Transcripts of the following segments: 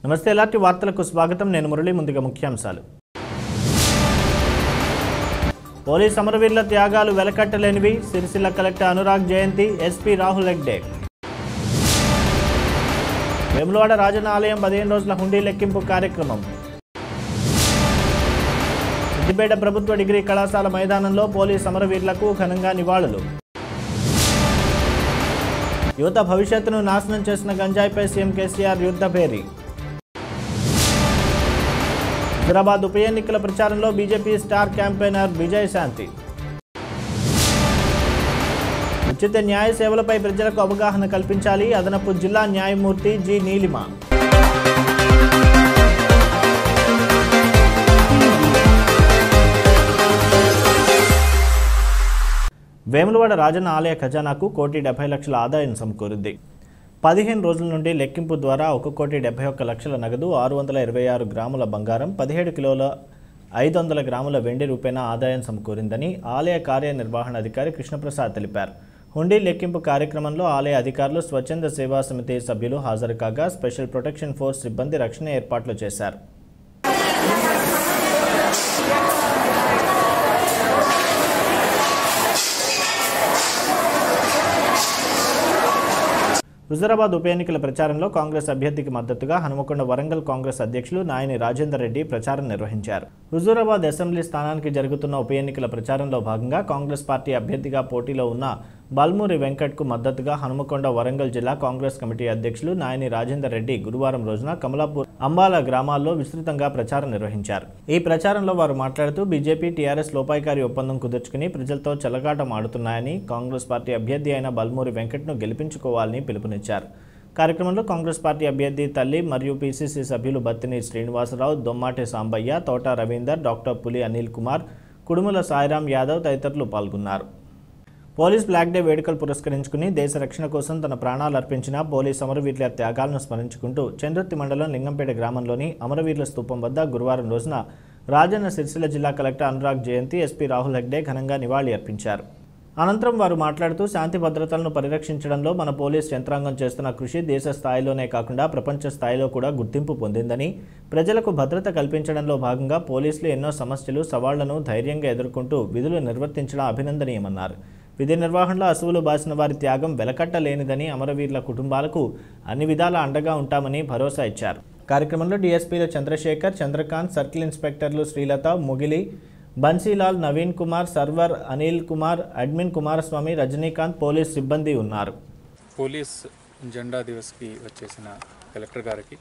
నమస్తే ఎలాంటి వార్తలకు స్వాగతం నేను మురళి ముందుగా ముఖ్యాంశాలు పోలీస్ అమరవీరుల త్యాగాలు వెలకట్టలేనివి సిరిసిల్ల కలెక్టర్ అనురాగ్ జయంతి ఎస్పీ రాహుల్ హెగ్డే వేములవాడ రాజన్న ఆలయం పదిహేను రోజుల హుండీ లెక్కింపు కార్యక్రమం సిద్దిపేట ప్రభుత్వ డిగ్రీ కళాశాల మైదానంలో పోలీస్ అమరవీరులకు ఘనంగా నివాళులు యువత భవిష్యత్తును నాశనం చేసిన గంజాయిపై సీఎం కేసీఆర్ యుద్ధ పేరి హైదరాబాద్ ఉప ఎన్నికల ప్రచారంలో BJP star campaigner Vijay Shanti ఉచిత న్యాయ సేవలపై ప్రజలకు అవగాహన కల్పించాలి అదనపు జిల్లా న్యాయమూర్తి జి నీలిమ వేములవాడ రాజన్న ఆలయ ఖజానాకు కోటి డెబ్బై లక్షల ఆదాయం సమకూరింది పదిహేను రోజుల నుండి లెక్కింపు ద్వారా ఒక కోటి డెబ్బై ఒక్క లక్షల నగదు ఆరు వందల ఇరవై ఆరు గ్రాముల బంగారం పదిహేడు కిలోల ఐదు వందల గ్రాముల వెండి రూపేణ ఆదాయం సమకూరిందని ఆలయ కార్యనిర్వహణాధికారి కృష్ణప్రసాద్ తెలిపారు హుండీ లెక్కింపు కార్యక్రమంలో ఆలయ అధికారులు స్వచ్ఛంద సేవా సమితి సభ్యులు హాజరు కాగా స్పెషల్ ప్రొటెక్షన్ ఫోర్స్ సిబ్బంది రక్షణ ఏర్పాట్లు చేశారు హుజరాబాద్ ఉప ఎన్నికల ప్రచారంలో కాంగ్రెస్ అభ్యర్థికి మద్దతుగా హనుమకొండ వరంగల్ కాంగ్రెస్ అధ్యక్షులు నాయని రాజేందర్ రెడ్డి ప్రచారం నిర్వహించారు హుజూరాబాద్ అసెంబ్లీ స్థానానికి జరుగుతున్న ఉప ఎన్నికల ప్రచారంలో భాగంగా కాంగ్రెస్ పార్టీ అభ్యర్థిగా పోటీలో ఉన్న బల్మూరి వెంకట్కు మద్దతుగా హనుమకొండ వరంగల్ జిల్లా కాంగ్రెస్ కమిటీ అధ్యక్షులు నాయని రాజేందర్ రెడ్డి గురువారం రోజున కమలాపూర్ అంబాల గ్రామాల్లో విస్తృతంగా ప్రచారం నిర్వహించారు ఈ ప్రచారంలో వారు మాట్లాడుతూ బీజేపీ టీఆర్ఎస్ లోపాయికారి ఒప్పందం కుదుర్చుకుని ప్రజలతో చెలగాటం ఆడుతున్నాయని కాంగ్రెస్ పార్టీ అభ్యర్థి అయిన బల్మూరి వెంకట్ను గెలిపించుకోవాలని పిలుపునిచ్చారు కార్యక్రమంలో కాంగ్రెస్ పార్టీ అభ్యర్థి తల్లి మరియు పీసీసీ సభ్యులు బత్తిని శ్రీనివాసరావు దొమ్మాటి సాంబయ్య తోట రవీందర్ డాక్టర్ పులి అనిల్ కుమార్ కుడుముల సాయిరాం యాదవ్ తదితరులు పాల్గొన్నారు పోలీస్ బ్లాక్ డే వేడుకలు పురస్కరించుకుని దేశ రక్షణ కోసం తన ప్రాణాలు అర్పించిన పోలీస్ అమరవీరుల త్యాగాలను స్మరించుకుంటూ చంద్రుత్తి మండలం లింగంపేట గ్రామంలోని అమరవీరుల స్తూపం వద్ద గురువారం రోజున రాజన్న సిరిసిల్ల జిల్లా కలెక్టర్ అనురాగ్ జయంతి ఎస్పీ రాహుల్ హెగ్డే ఘనంగా నివాళి అర్పించారు అనంతరం వారు మాట్లాడుతూ శాంతి భద్రతలను పరిరక్షించడంలో మన పోలీస్ యంత్రాంగం చేస్తున్న కృషి దేశ స్థాయిలోనే కాకుండా ప్రపంచ స్థాయిలో కూడా గుర్తింపు పొందిందని ప్రజలకు భద్రత కల్పించడంలో భాగంగా పోలీసులు ఎన్నో సమస్యలు సవాళ్లను ధైర్యంగా ఎదుర్కొంటూ విధులు నిర్వర్తించడం అభినందనీయమన్నారు విధి నిర్వహణలో అసువులు బాసిన వారి త్యాగం వెలకట్టలేనిదని అమరవీరుల కుటుంబాలకు అన్ని విధాల అండగా ఉంటామని భరోసా ఇచ్చారు కార్యక్రమంలో డీఎస్పీలు చంద్రశేఖర్ చంద్రకాంత్ సర్కిల్ ఇన్స్పెక్టర్లు శ్రీలత ముగిలి బన్సీలాల్ నవీన్ కుమార్ సర్వర్ అనిల్ కుమార్ అడ్మిన్ కుమారస్వామి రజనీకాంత్ పోలీస్ సిబ్బంది ఉన్నారు పోలీస్ జెండా దివస్కి వచ్చేసిన కలెక్టర్ గారికి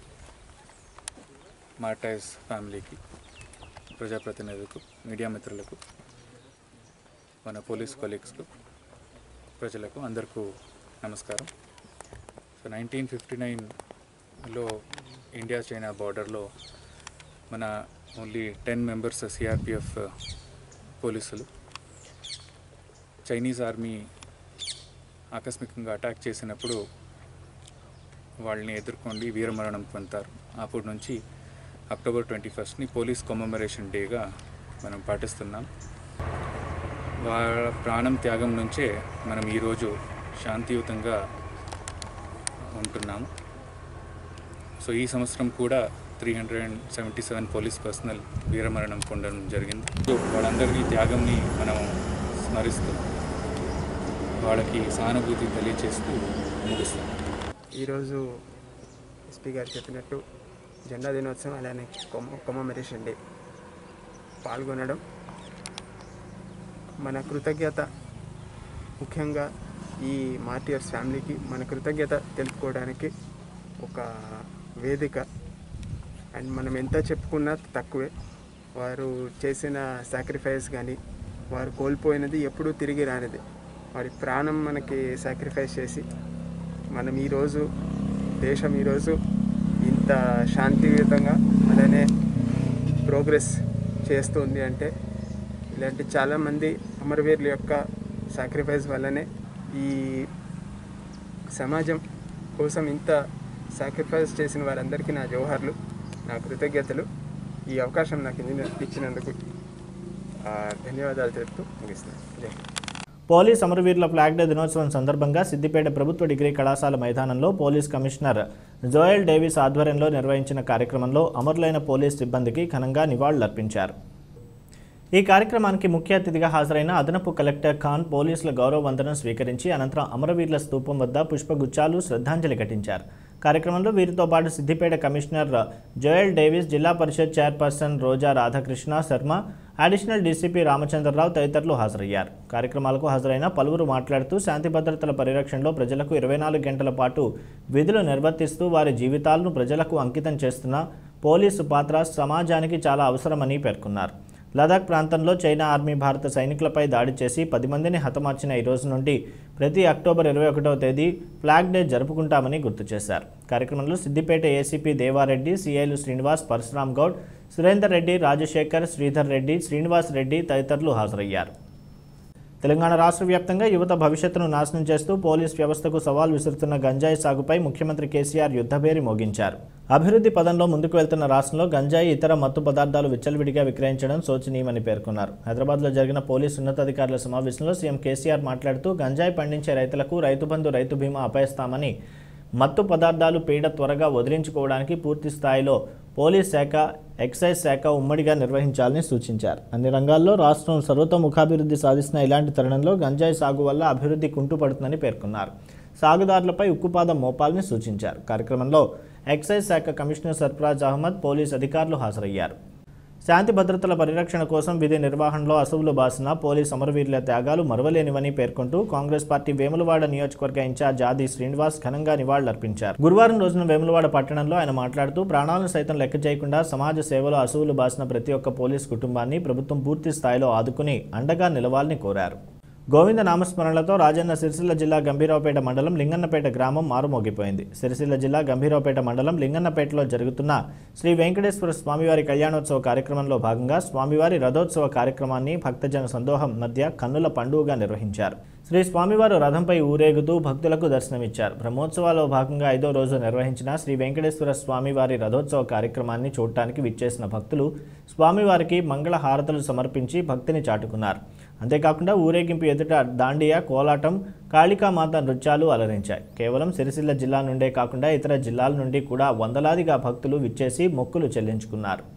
మార్టైస్ ఫ్యామిలీకి ప్రజాప్రతినిధులకు మీడియా మిత్రులకు మన పోలీస్ కొలీగ్స్కు ప్రజలకు అందరికీ నమస్కారం సో నైన్టీన్ ఫిఫ్టీ నైన్లో ఇండియా చైనా బార్డర్లో మన ఓన్లీ టెన్ మెంబర్స్ సిఆర్పిఎఫ్ పోలీసులు చైనీస్ ఆర్మీ ఆకస్మికంగా అటాక్ చేసినప్పుడు వాళ్ళని ఎదుర్కొని వీరమరణం పొందుతారు అప్పటి నుంచి అక్టోబర్ ట్వంటీ ఫస్ట్ని పోలీస్ కొమమరేషన్ డేగా మనం పాటిస్తున్నాం వాళ్ళ ప్రాణం త్యాగం నుంచే మనం ఈరోజు శాంతియుతంగా ఉంటున్నాము సో ఈ సంవత్సరం కూడా three hundred and seventy seven police personnel వీరమరణం పొందడం జరిగింది సో వాళ్ళందరినీ త్యాగంని మనం స్మరిస్తూ వాళ్ళకి సానుభూతి తెలియచేస్తూ ముగిస్తాం ఈరోజు ఎస్పీ గారు చెప్పినట్టు జెండా దినోత్సవం అలానే కొమ్మ కొమ్మమరేషన్ డే పాల్గొనడం మన కృతజ్ఞత ముఖ్యంగా ఈ మార్టియర్స్ ఫ్యామిలీకి మన కృతజ్ఞత తెలుపుకోవడానికి ఒక వేదిక అండ్ మనం ఎంత చెప్పుకున్నా తక్కువే వారు చేసిన సాక్రిఫైస్ కానీ వారు కోల్పోయినది ఎప్పుడూ తిరిగి రానిది వారి ప్రాణం మనకి సాక్రిఫైస్ చేసి మనం ఈరోజు దేశం ఈరోజు ఇంత శాంతియుతంగా అలానే ప్రోగ్రెస్ చేస్తుంది అంటే ఇలాంటి చాలామంది అమరవీరుల యొక్క సాక్రిఫైస్ వల్లనే ఈ సమాజం కోసం ఇంత సాక్రిఫైస్ చేసిన వారందరికీ నా జోహార్లు నా కృతజ్ఞతలు ఈ అవకాశం నాకు ఇంది- ఇచ్చినందుకు ఆ, ధన్యవాదాలు తెలుపుతూ ముగిస్తున్నాను జై హింద్. పోలీస్ అమరవీరుల ఫ్లాగ్ డే దినోత్సవం సందర్భంగా సిద్దిపేట ప్రభుత్వ డిగ్రీ కళాశాల మైదానంలో పోలీస్ కమిషనర్ జోయల్ డేవిస్ ఆధ్వర్యంలో నిర్వహించిన కార్యక్రమంలో అమరులైన పోలీస్ సిబ్బందికి ఘనంగా నివాళులర్పించారు ఈ కార్యక్రమానికి ముఖ్య అతిథిగా హాజరైన అదనపు కలెక్టర్ ఖాన్ పోలీసుల గౌరవ వందనం స్వీకరించి అనంతరం అమరవీరుల స్తూపం వద్ద పుష్పగుచ్చాలు శ్రద్ధాంజలి ఘటించారు కార్యక్రమంలో వీరితో పాటు Siddipet commissioner Joel Davis Zilla Parishad chairperson Roja Radhakrishna Sharma additional DCP Ramachandrarao తదితరులు హాజరయ్యారు కార్యక్రమాలకు హాజరైన పలువురు మాట్లాడుతూ శాంతి భద్రతల పరిరక్షణలో ప్రజలకు ఇరవై నాలుగు గంటల పాటు విధులు నిర్వర్తిస్తూ వారి జీవితాలను ప్రజలకు అంకితం చేస్తున్న పోలీసు పాత్ర సమాజానికి చాలా అవసరమని పేర్కొన్నారు లదాఖ్ ప్రాంతంలో చైనా ఆర్మీ భారత సైనికులపై దాడి చేసి పది మందిని హతమార్చిన ఈ రోజు నుండి ప్రతి అక్టోబర్ ఇరవై ఒకటవ తేదీ ఫ్లాగ్ డే జరుపుకుంటామని గుర్తు చేశారు కార్యక్రమంలో సిద్దిపేట ఏసీపీ దేవారెడ్డి సిఐలు శ్రీనివాస్ పరశురామ్ గౌడ్ సురేందర్ రెడ్డి రాజశేఖర్ శ్రీధర్ రెడ్డి శ్రీనివాస్ రెడ్డి తదితరులు హాజరయ్యారు తెలంగాణ రాష్ట్ర వ్యాప్తంగా యువత భవిష్యత్తును నాశనం చేస్తూ పోలీస్ వ్యవస్థకు సవాల్ విసురుతున్న గంజాయి సాగుపై ముఖ్యమంత్రి కేసీఆర్ యుద్ధభేరి మోగించారు అభివృద్ధి పదంలో ముందుకు వెళ్తున్న రాష్ట్రంలో గంజాయి ఇతర మత్తు పదార్థాలు విచ్చలవిడిగా విక్రయించడం శోచనీయమని పేర్కొన్నారు హైదరాబాద్లో జరిగిన పోలీసు ఉన్నతాధికారుల సమావేశంలో సీఎం కేసీఆర్ మాట్లాడుతూ గంజాయి పండించే రైతులకు రైతు బంధు రైతు బీమా అపేస్తామని మత్తు పదార్థాలు పీడ త్వరగా వదిలించుకోవడానికి పూర్తి స్థాయిలో పోలీస్ శాఖ ఎక్సైజ్ శాఖ ఉమ్మడిగా నిర్వహించాలని సూచించారు అన్ని రంగాల్లో రాష్ట్రం సర్వతోముఖాభివృద్ధి సాధిస్తున్న ఇలాంటి తరుణంలో గంజాయి సాగు వల్ల అభివృద్ధి కుంటుపడుతుందని పేర్కొన్నారు సాగుదారులపై ఉక్కుపాదం మోపాలని సూచించారు కార్యక్రమంలో ఎక్సైజ్ శాఖ కమిషనర్ సర్ఫరాజ్ అహ్మద్ పోలీస్ అధికారులు హాజరయ్యారు శాంతి భద్రతల పరిరక్షణ కోసం విధి నిర్వహణలో అసువులు బాసిన పోలీస్ అమరవీరుల త్యాగాలు మరవలేనివని పేర్కొంటూ కాంగ్రెస్ పార్టీ వేములవాడ నియోజకవర్గ ఇన్ఛార్జ్ ఆది శ్రీనివాస్ ఘనంగా నివాళులర్పించారు గురువారం రోజున వేములవాడ పట్టణంలో ఆయన మాట్లాడుతూ ప్రాణాలను సైతం లెక్క చేయకుండా సమాజ సేవలో అసువులు బాసిన ప్రతి ఒక్క పోలీస్ కుటుంబాన్ని ప్రభుత్వం పూర్తి స్థాయిలో ఆదుకుని అండగా నిలవాలని కోరారు గోవింద నామస్మరణలతో రాజన్న సిరిసిల్ల జిల్లా గంభీరావుపేట మండలం లింగన్నపేట గ్రామం మారుమోగిపోయింది సిరిసిల్ల జిల్లా గంభీరావుపేట మండలం లింగన్నపేటలో జరుగుతున్న శ్రీ వెంకటేశ్వర స్వామివారి కళ్యాణోత్సవ కార్యక్రమంలో భాగంగా స్వామివారి రథోత్సవ కార్యక్రమాన్ని భక్తజన సందోహం మధ్య కన్నుల పండుగగా నిర్వహించారు శ్రీ స్వామివారు రథంపై ఊరేగుతూ భక్తులకు దర్శనమిచ్చారు బ్రహ్మోత్సవాల్లో భాగంగా ఐదో రోజు నిర్వహించిన శ్రీ వెంకటేశ్వర స్వామివారి రథోత్సవ కార్యక్రమాన్ని చూడటానికి విచ్చేసిన భక్తులు స్వామివారికి మంగళ హారతులు సమర్పించి భక్తిని చాటుకున్నారు అంతేకాకుండా ఊరేగింపు ఎదుట దాండియా కోలాటం కాళికామాత నృత్యాలు అలరించాయి కేవలం సిరిసిల్ల జిల్లా నుండే కాకుండా ఇతర జిల్లాల నుండి కూడా వందలాదిగా భక్తులు విచ్చేసి మొక్కులు చెల్లించుకున్నారు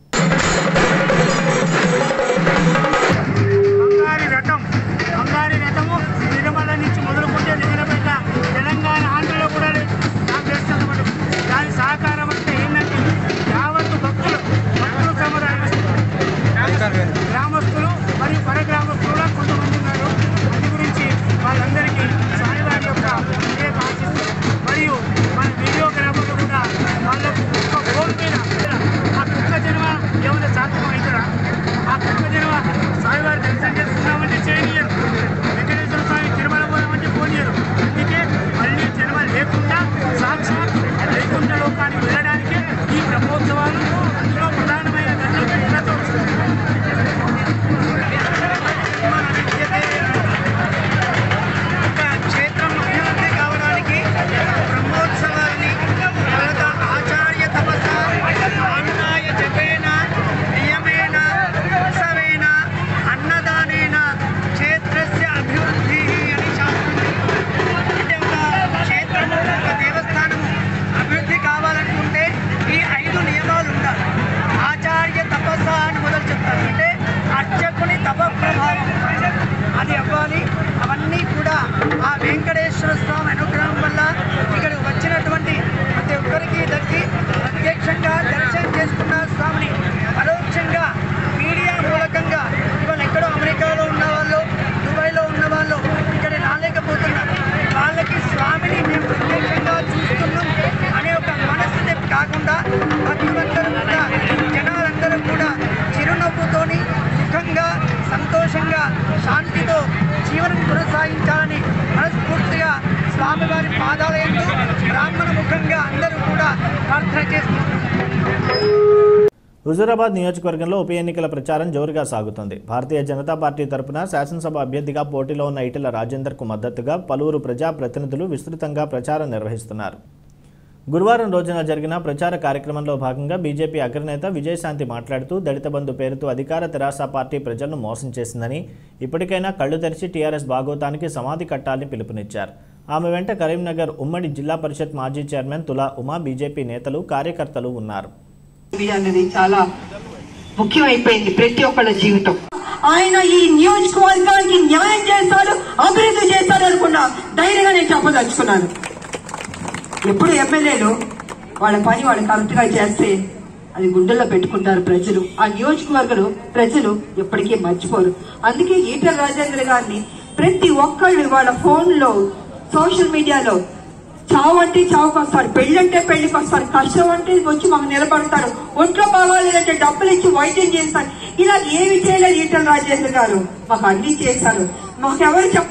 బంగారి రథం బంగారి రథము తిరుమల నుంచి మొదలుకుంటే లింగనపేట తెలంగాణ ఆంధ్రలో కూడా నాకు తెలుస్తుంది మనకు దాని సహకారం అంటే ఏంటంటే యావత్తు భక్తులు భక్తులు సముదాయం గ్రామస్తులు మరియు పరగ్రామస్తులు కూడా కొంతమంది ఉన్నారు అందు గురించి వాళ్ళందరికీ స్వామివారి యొక్క వివేక ఆశిస్తూ మరియు మన వీడియోగ్రాఫర్లు కూడా వాళ్ళకు ఒక ఫోన్ మీద ఆ కుక్క జన్మ ఏమైనా సాధ్యం అవుతారా ఆ కుక్క జన్మ స్వామివారి దర్శనం చేసుకున్నామంటే చేయనియరు వెంకటేశ్వర స్వామి తిరుమల పోదామంటే పోనీయరు అందుకే మళ్ళీ జన్మ లేకుండా సాక్షాత్ వైకుంఠ లోకానికి వెళ్ళడానికి ఈ బ్రహ్మోత్సవాలు అందులో ప్రధానమైన గంటలు రథోత్సవం ఒక క్షేత్రం అభివృద్ధి కావడానికి బ్రహ్మోత్సవాన్ని తర్వాత ఆచార్య తపస అన్నాయ జపేన నియమేన ఉత్సవేన అన్నదానేన క్షేత్రస్య అభివృద్ధి అని శాస్త్రం అంటే ఒక క్షేత్రము ఒక దేవస్థానము అభివృద్ధి కావాలనుకుంటే ఈ ఐదు నియమాలు ఉండాలి ఆచార్య తపస్స అని మొదలు చెప్తారు అంటే అర్చకుని తప ప్రభావం అది అవ్వాలి అవన్నీ కూడా ఆ వెంకటేశ్వర స్వామి అనుగ్రహం వల్ల ఇక్కడ వచ్చినటువంటి ప్రతి ఒక్కరికి దక్కి ప్రత్యక్షంగా దర్శనం చేసుకున్న స్వామిని పరోక్షంగా మీడియా మూలకంగా ఇవాళ ఎక్కడో అమెరికాలో ఉన్న వాళ్ళు దుబాయ్లో ఉన్న వాళ్ళు ఇక్కడ రాలేకపోతున్నారు వాళ్ళకి స్వామిని మేము ప్రత్యక్షంగా చూస్తున్నాం అనే ఒక మనస్థితి కాకుండా భక్తులందరూ కూడా జనాలందరూ కూడా చిరునవ్వుతోని సుఖంగా సంతోషంగా శాంతితో జీవనం కొనసాగించాలని మనస్ఫూర్తిగా స్వామివారి పాదాల ఎందు బ్రాహ్మణ ముఖంగా అందరూ కూడా ప్రార్థన చేస్తున్నారు హుజూరాబాద్ నియోజకవర్గంలో ఉప ఎన్నికల ప్రచారం జోరుగా సాగుతుంది భారతీయ జనతా పార్టీ తరపున శాసనసభ అభ్యర్థిగా పోటీలో ఉన్న ఈటెల రాజేందర్కు మద్దతుగా పలువురు ప్రజాప్రతినిధులు విస్తృతంగా ప్రచారం నిర్వహిస్తున్నారు గురువారం రోజున జరిగిన ప్రచార కార్యక్రమంలో భాగంగా బీజేపీ అగ్రనేత విజయశాంతి మాట్లాడుతూ దళిత బంధు పేరుతో అధికార తెరాస పార్టీ ప్రజలను మోసం చేసిందని ఇప్పటికైనా కళ్ళు తెరిచి టీఆర్ఎస్ భాగోతానికి సమాధి కట్టాలని పిలుపునిచ్చారు ఆమె వెంట కరీంనగర్ ఉమ్మడి జిల్లా పరిషత్ మాజీ చైర్మన్ తులా ఉమా బీజేపీ నేతలు కార్యకర్తలు ఉన్నారు ఇది అన్నది చాలా ముఖ్యమైపోయింది ప్రతి ఒక్కళ్ళ జీవితం ఆయన ఈ నియోజకవర్గానికి న్యాయం చేస్తాడు అభివృద్ధి చేస్తాడు అనుకున్నా ధైర్యంగా నేను చెప్పదలుచుకున్నాను ఎప్పుడు ఎమ్మెల్యేలు వాళ్ళ పని వాళ్ళు కరెక్ట్ గా చేస్తే అది గుండెల్లో పెట్టుకుంటారు ప్రజలు ఆ నియోజకవర్గం ప్రజలు ఎప్పటికీ మర్చిపోరు అందుకే ఈటల రాజేంద్ర గారిని ప్రతి ఒక్కళ్ళు వాళ్ళ ఫోన్ లో సోషల్ మీడియాలో చావు అంటే చావుకు వస్తారు పెళ్లి అంటే పెళ్లికి వస్తారు కష్టం అంటే వచ్చి మాకు నిలబడతారు ఒంట్లో బాగాలేదంటే డబ్బులు ఇచ్చి వైద్యం చేస్తారు ఇలా ఏమి చేయలేదు ఈటల రాజేంద్ర గారు మాకు అన్ని చేశారు మాకెవరు చెప్ప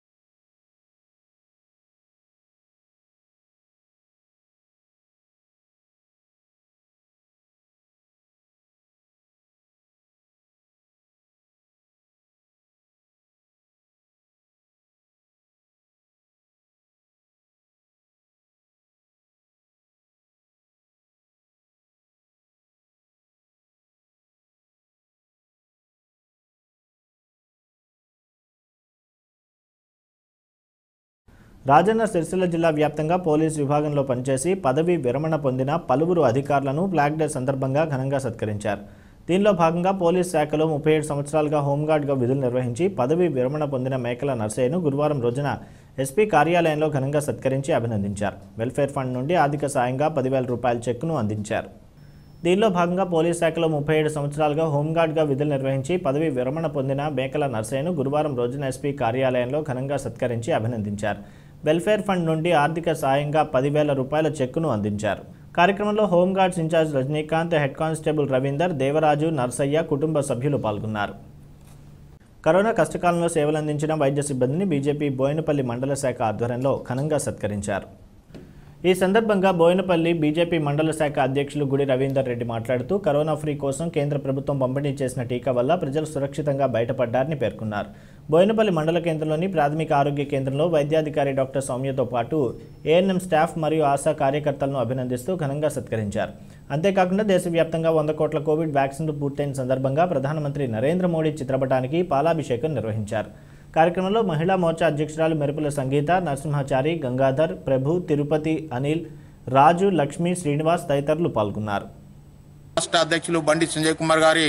రాజన్న సిరిసిల్ల జిల్లా వ్యాప్తంగా పోలీస్ విభాగంలో పనిచేసి పదవి విరమణ పొందిన పలువురు అధికారులను బ్లాక్ డే సందర్భంగా ఘనంగా సత్కరించారు దీనిలో భాగంగా పోలీస్ శాఖలో ముప్పై ఏడు సంవత్సరాలుగా హోంగార్డ్గా విధులు నిర్వహించి పదవి విరమణ పొందిన మేకల నర్సయ్యను గురువారం రోజున ఎస్పీ కార్యాలయంలో ఘనంగా సత్కరించి అభినందించారు వెల్ఫేర్ ఫండ్ నుండి ఆర్థిక సాయంగా పదివేల రూపాయల చెక్కును అందించారు దీనిలో భాగంగా పోలీస్ శాఖలో ముప్పై ఏడు సంవత్సరాలుగా హోంగార్డ్గా విధులు నిర్వహించి పదవి విరమణ పొందిన మేకల నర్సయ్యను గురువారం రోజున ఎస్పీ కార్యాలయంలో ఘనంగా సత్కరించి అభినందించారు వెల్ఫేర్ ఫండ్ నుండి ఆర్థిక సాయంగా పదివేల రూపాయల చెక్కును అందించారు కార్యక్రమంలో home guards incharge Rajinikanth head constable Ravinder Devaraju Narsaiah కుటుంబ సభ్యులు పాల్గొన్నారు కరోనా కష్టకాలంలో సేవలందించిన వైద్య సిబ్బందిని బీజేపీ బోయినపల్లి మండల శాఖ ఆధ్వర్యంలో ఘనంగా సత్కరించారు ఈ సందర్భంగా బోయినపల్లి బీజేపీ మండల శాఖ అధ్యక్షులు గుడి రవీందర్ రెడ్డి మాట్లాడుతూ కరోనా ఫ్రీ కోసం కేంద్ర ప్రభుత్వం పంపిణీ చేసిన టీకా వల్ల ప్రజలు సురక్షితంగా బయటపడ్డారని పేర్కొన్నారు బోయినపల్లి మండల కేంద్రంలోని ప్రాథమిక ఆరోగ్య కేంద్రంలో వైద్యాధికారి డాక్టర్ సౌమ్యతో పాటు ఏఎన్ఎం స్టాఫ్ మరియు ఆశా కార్యకర్తలను అభినందిస్తూ ఘనంగా సత్కరించారు అంతేకాకుండా దేశవ్యాప్తంగా వంద కోట్ల కోవిడ్ వ్యాక్సిన్లు పూర్తయిన సందర్భంగా ప్రధానమంత్రి నరేంద్ర మోడీ చిత్రపటానికి పాలాభిషేకం నిర్వహించారు కార్యక్రమంలో మహిళా మోర్చా అధ్యక్షురాలు మెరుపుల సంగీత నరసింహాచారి గంగాధర్ ప్రభు తిరుపతి అనిల్ రాజు లక్ష్మి శ్రీనివాస్ తదితరులు పాల్గొన్నారు రాష్ట్ర అధ్యక్షులు బండి సంజయ్ కుమార్ గారి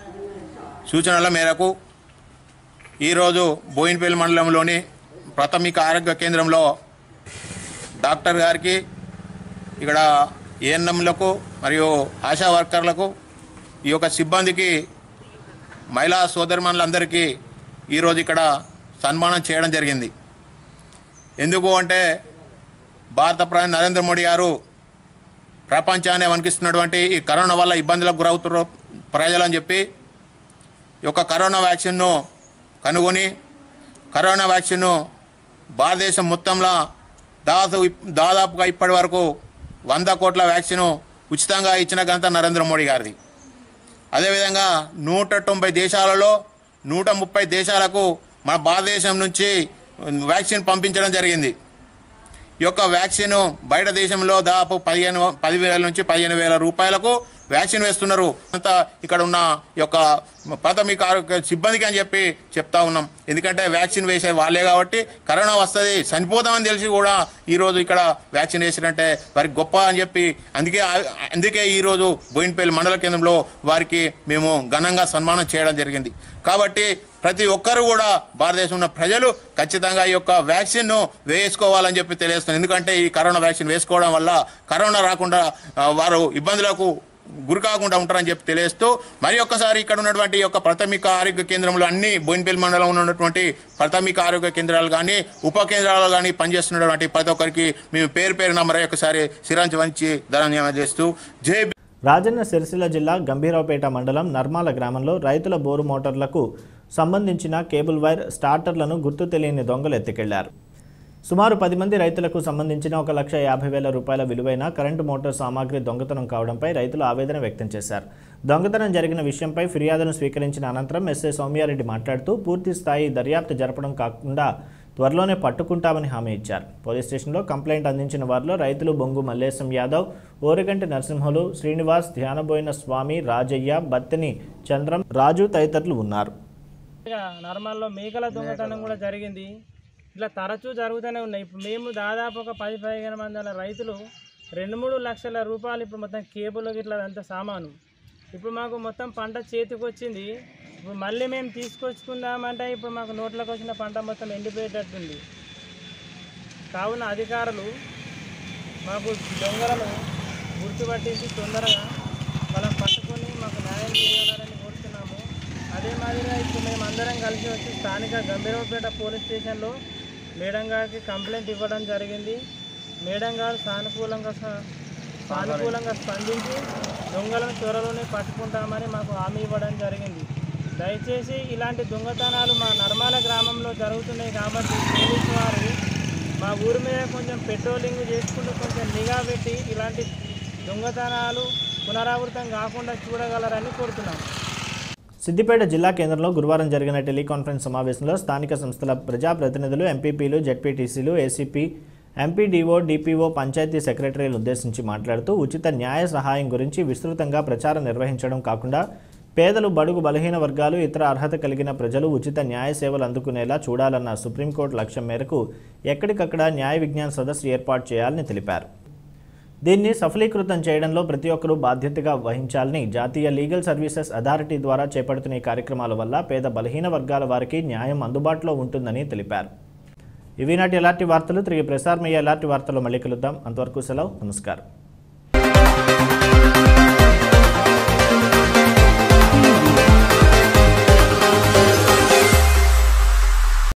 సూచనల మేరకు ఈరోజు బోయినపల్లి మండలంలోని ప్రాథమిక ఆరోగ్య కేంద్రంలో డాక్టర్ గారికి ఇక్కడ ఏఎన్ఎంలకు మరియు ఆశా వర్కర్లకు ఈ యొక్క సిబ్బందికి మహిళా సోదరిమణులందరికీ ఈరోజు ఇక్కడ సన్మానం చేయడం జరిగింది ఎందుకు అంటే భారత ప్రధాని నరేంద్ర మోడీ గారు ప్రపంచాన్ని వణికిస్తున్నటువంటి ఈ కరోనా వల్ల ఇబ్బందులకు గురవుతున్నారు ప్రజలని చెప్పి ఈ యొక్క కరోనా వ్యాక్సిన్ను కనుగొని కరోనా వ్యాక్సిన్ను భారతదేశం మొత్తంలో దాదాపు దాదాపుగా ఇప్పటి వరకు వంద కోట్ల వ్యాక్సిన్ ఉచితంగా ఇచ్చిన ఘనత నరేంద్ర మోడీ గారిది అదేవిధంగా నూట తొంభై దేశాలలో నూట ముప్పై దేశాలకు మన భారతదేశం నుంచి వ్యాక్సిన్ పంపించడం జరిగింది ఈ యొక్క వ్యాక్సిన్ బయట దేశంలో దాదాపు పదిహేను పదివేల నుంచి పదిహేను వేల రూపాయలకు వ్యాక్సిన్ వేస్తున్నారు అంతా ఇక్కడ ఉన్న ఈ యొక్క ప్రాథమిక ఆరోగ్య సిబ్బందికి అని చెప్పి చెప్తా ఉన్నాం ఎందుకంటే వ్యాక్సిన్ వేసే వాళ్ళే కాబట్టి కరోనా వస్తుంది చనిపోతామని తెలిసి కూడా ఈరోజు ఇక్కడ వ్యాక్సిన్ వేసినట్టే వారికి గొప్ప అని చెప్పి అందుకే ఆ- అందుకే ఈరోజు బోయినపల్లి మండల కేంద్రంలో వారికి మేము ఘనంగా సన్మానం చేయడం జరిగింది కాబట్టి ప్రతి ఒక్కరు కూడా భారతదేశంలో ఉన్న ప్రజలు ఖచ్చితంగా ఈ యొక్క వ్యాక్సిన్ను వేసుకోవాలని చెప్పి తెలియస్తుంది ఎందుకంటే ఈ కరోనా వ్యాక్సిన్ వేసుకోవడం వల్ల కరోనా రాకుండా ఆ, వారు ఇబ్బందులకు గురి కాకుండా ఉంటారని చెప్పి తెలియస్తూ మరి ఒక్కసారి ఇక్కడ ఉన్నటువంటి ఈ యొక్క ప్రాథమిక ఆరోగ్య కేంద్రంలో అన్ని బోయినపల్లి మండలంలో ఉన్నటువంటి ప్రాథమిక ఆరోగ్య కేంద్రాలు కానీ ఉప కేంద్రాలు కానీ పనిచేస్తున్నటువంటి ప్రతి ఒక్కరికి మేము పేరు పేరున మరి ఒక్కసారి సిరాంచి వంచి ధన్యవాదాలు చేస్తూ జై రాజన్న సిరిసిల్ల జిల్లా గంభీరావుపేట మండలం నర్మాల గ్రామంలో రైతుల బోరు మోటార్లకు సంబంధించిన కేబుల్ వైర్ స్టార్టర్లను గుర్తు తెలియని దొంగలు ఎత్తుకెళ్లారు సుమారు పది మంది రైతులకు సంబంధించిన ఒక లక్ష యాభై వేల రూపాయల విలువైన కరెంటు మోటార్ సామాగ్రి దొంగతనం కావడంపై రైతులు ఆవేదన వ్యక్తం చేశారు దొంగతనం జరిగిన విషయంపై ఫిర్యాదును స్వీకరించిన అనంతరం ఎస్ఐ సౌమ్యారెడ్డి మాట్లాడుతూ పూర్తి స్థాయి దర్యాప్తు జరపడం కాకుండా త్వరలోనే పట్టుకుంటామని హామీ ఇచ్చారు పోలీస్ స్టేషన్లో కంప్లైంట్ అందించిన వారిలో రైతులు బొంగు మల్లేశం యాదవ్ ఓరిగంటి నరసింహులు శ్రీనివాస్ ధ్యానబోయిన స్వామి రాజయ్య బత్తిని చంద్రం రాజు తదితరులు ఉన్నారు ఇక నర్మల్లో మేకల దొంగతనం కూడా జరిగింది ఇట్లా తరచూ జరుగుతూనే ఉన్నాయి ఇప్పుడు మేము దాదాపు ఒక పది పదిహేను మంది రైతులు రెండు మూడు లక్షల రూపాయలు ఇప్పుడు మొత్తం కేబుల్ ఇట్లా అంత సామాను ఇప్పుడు మాకు మొత్తం పంట చేతికి వచ్చింది ఇప్పుడు మళ్ళీ మేము తీసుకొచ్చుకుందామంటే ఇప్పుడు మాకు నోట్లోకి వచ్చిన పంట మొత్తం ఎండిపోయేటట్టుంది కావున అధికారులు మాకు దొంగలను గుర్తుపట్టించి తొందరగా వాళ్ళని పట్టుకొని మాకు న్యాయం చేయాలని కోరుతున్నాము అదే మాదిరిగా ఇప్పుడు మేము అందరం కలిసి వచ్చి స్థానిక గంభీరపేట పోలీస్ స్టేషన్లో మేడం గారికి కంప్లైంట్ ఇవ్వడం జరిగింది మేడం గారు సానుకూలంగా స- సానుకూలంగా స్పందించి దొంగలను త్వరలోనే పట్టుకుంటామని మాకు హామీ ఇవ్వడం జరిగింది దయచేసి ఇలాంటి దొంగతనాలు మా నర్మాల గ్రామంలో జరుగుతున్నాయి కాబట్టి పోలీసు వారు మా ఊరి మీద కొంచెం పెట్రోలింగ్ చేసుకుంటూ కొంచెం నిఘా పెట్టి ఇలాంటి దొంగతనాలు పునరావృతం కాకుండా చూడగలరని కోరుతున్నాం సిద్దిపేట జిల్లా కేంద్రంలో గురువారం జరిగిన టెలికాన్ఫరెన్స్ సమావేశంలో స్థానిక సంస్థల ప్రజాప్రతినిధులు ఎంపీపీలు జెడ్పీటీసీలు ఏసీపీ ఎంపీడీఓ డిపిఓ పంచాయతీ సెక్రటరీలు ఉద్దేశించి మాట్లాడుతూ ఉచిత న్యాయ సహాయం గురించి విస్తృతంగా ప్రచారం నిర్వహించడం కాకుండా పేదలు బడుగు బలహీన వర్గాలు ఇతర అర్హత కలిగిన ప్రజలు ఉచిత న్యాయ సేవలు అందుకునేలా చూడాలన్న సుప్రీంకోర్టు లక్ష్యం మేరకు ఎక్కడికక్కడ న్యాయ విజ్ఞాన సదస్సు ఏర్పాటు చేయాలని తెలిపారు దీన్ని సఫలీకృతం చేయడంలో ప్రతి ఒక్కరూ బాధ్యతగా వహించాలని జాతీయ లీగల్ సర్వీసెస్ అథారిటీ ద్వారా చేపడుతున్న ఈ కార్యక్రమాల వల్ల పేద బలహీన వర్గాల వారికి న్యాయం అందుబాటులో ఉంటుందని తెలిపారు ఇవి నాటి ఎలాంటి వార్తలు తిరిగి ప్రసారమయ్యే ఎలాంటి వార్తలు మళ్ళీ కలుద్దాం అంతవరకు సెలవు నమస్కారం